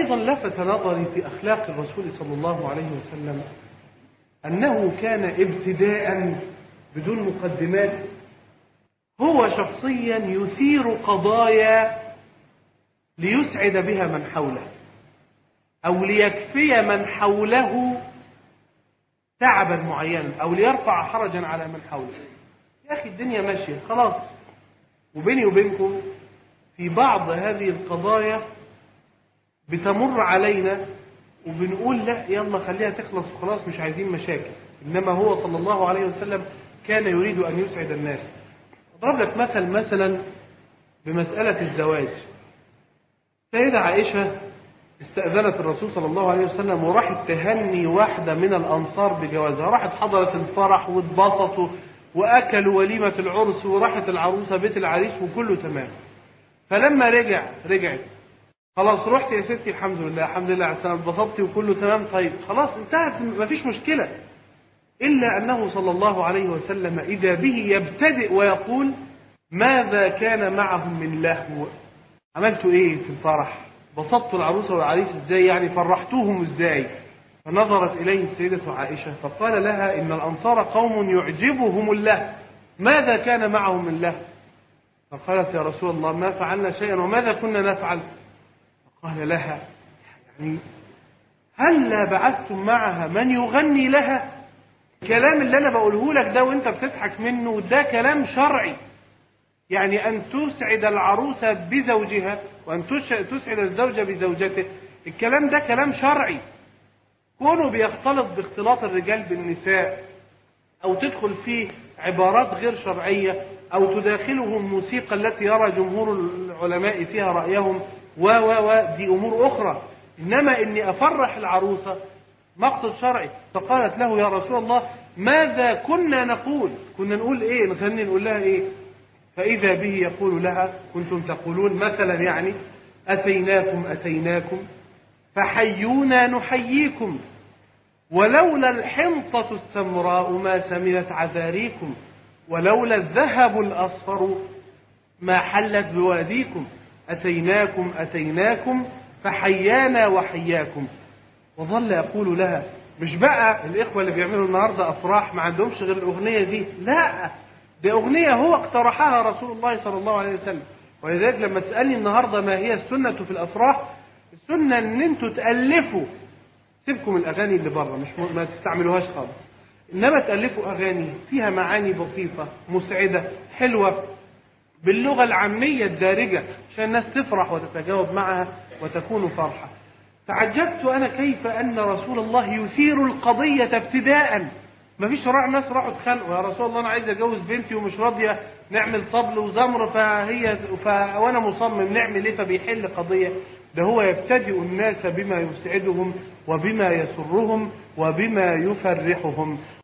أيضا لفت نظري في أخلاق الرسول صلى الله عليه وسلم أنه كان ابتداء بدون مقدمات هو شخصيا يثير قضايا ليسعد بها من حوله أو ليكفي من حوله تعبا معينا أو ليرفع حرجا على من حوله يا أخي الدنيا ماشية خلاص وبيني وبينكم في بعض هذه القضايا بتمر علينا وبنقول لا يلا خليها تخلص وخلاص مش عايزين مشاكل إنما هو صلى الله عليه وسلم كان يريد أن يسعد الناس أضرب لك مثل مثلا بمسألة الزواج سيدة عائشة استأذنت الرسول صلى الله عليه وسلم وراحت تهني واحدة من الأنصار بجوازها راحت حضرت الفرح واتبسطوا وأكلوا وليمة العرس وراحت العروسة بيت العريس وكله تمام فلما رجع رجعت خلاص رحت يا ستي الحمد لله الحمد لله على السلامة اتبسطتي وكله تمام طيب خلاص انتهت مفيش مشكلة إلا أنه صلى الله عليه وسلم إذا به يبتدئ ويقول ماذا كان معهم من لهو عملتوا إيه في الفرح بسطتوا العروسة والعريس إزاي يعني فرحتوهم إزاي فنظرت إليه السيدة عائشة فقال لها إن الأنصار قوم يعجبهم الله ماذا كان معهم من لهو فقالت يا رسول الله ما فعلنا شيئا وماذا كنا نفعل فقال لها يعني هلا بعثتم معها من يغني لها الكلام اللي انا بقوله لك ده وانت بتضحك منه ده كلام شرعي يعني ان تسعد العروسه بزوجها وان تسعد الزوج بزوجته الكلام ده كلام شرعي كونه بيختلط باختلاط الرجال بالنساء او تدخل فيه عبارات غير شرعيه او تداخله الموسيقى التي يرى جمهور العلماء فيها رايهم و و و دي امور اخرى انما اني افرح العروسه مقصد شرعي فقالت له يا رسول الله ماذا كنا نقول كنا نقول ايه نغني نقول لها ايه فاذا به يقول لها كنتم تقولون مثلا يعني اتيناكم اتيناكم فحيونا نحييكم ولولا الحنطة السمراء ما سمنت عذاريكم ولولا الذهب الأصفر ما حلت بواديكم أتيناكم أتيناكم فحيانا وحياكم وظل يقول لها مش بقى الإخوة اللي بيعملوا النهاردة أفراح ما عندهمش غير الأغنية دي لا دي أغنية هو اقترحها رسول الله صلى الله عليه وسلم ولذلك لما تسألني النهاردة ما هي السنة في الأفراح السنة ان انتوا تألفوا سيبكم الأغاني اللي بره مش م... ما تستعملوهاش خالص إنما تألفوا أغاني فيها معاني بسيطة مسعدة حلوة باللغة العامية الدارجة عشان الناس تفرح وتتجاوب معها وتكون فرحة تعجبت أنا كيف أن رسول الله يثير القضية ابتداء ما فيش راع ناس راحوا اتخانقوا يا رسول الله أنا عايز أجوز بنتي ومش راضية نعمل طبل وزمر فهي ف... وأنا مصمم نعمل إيه فبيحل قضية ده هو يبتدئ الناس بما يسعدهم وبما يسرهم وبما يفرحهم